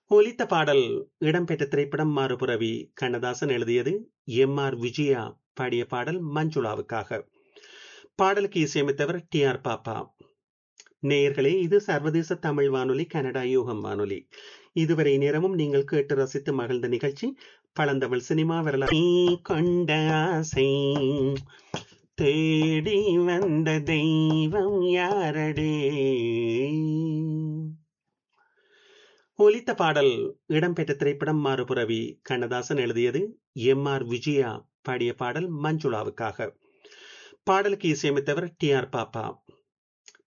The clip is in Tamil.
ஒலித்த பாடல் இடம்பெற்ற திரைப்படம் மாறுபுறவி கண்ணதாசன் எழுதியது எம் ஆர் விஜயா பாடிய பாடல் மஞ்சுளாவுக்காக பாடலுக்கு இசையமைத்தவர் டி ஆர் பாப்பா நேயர்களே இது சர்வதேச தமிழ் வானொலி கனடா யூகம் வானொலி இதுவரை நேரமும் நீங்கள் கேட்டு ரசித்து மகிழ்ந்த நிகழ்ச்சி பழந்தமிழ் சினிமா வரலாறு நீ கொண்ட ஆசை தேடி வந்த தெய்வம் யாரடே ஒலித்த பாடல் இடம்பெற்ற திரைப்படம் மாறுபுறவி கண்ணதாசன் எழுதியது எம் ஆர் விஜயா பாடிய பாடல் மஞ்சுளாவுக்காக பாடலுக்கு இசையமைத்தவர் டி ஆர் பாப்பா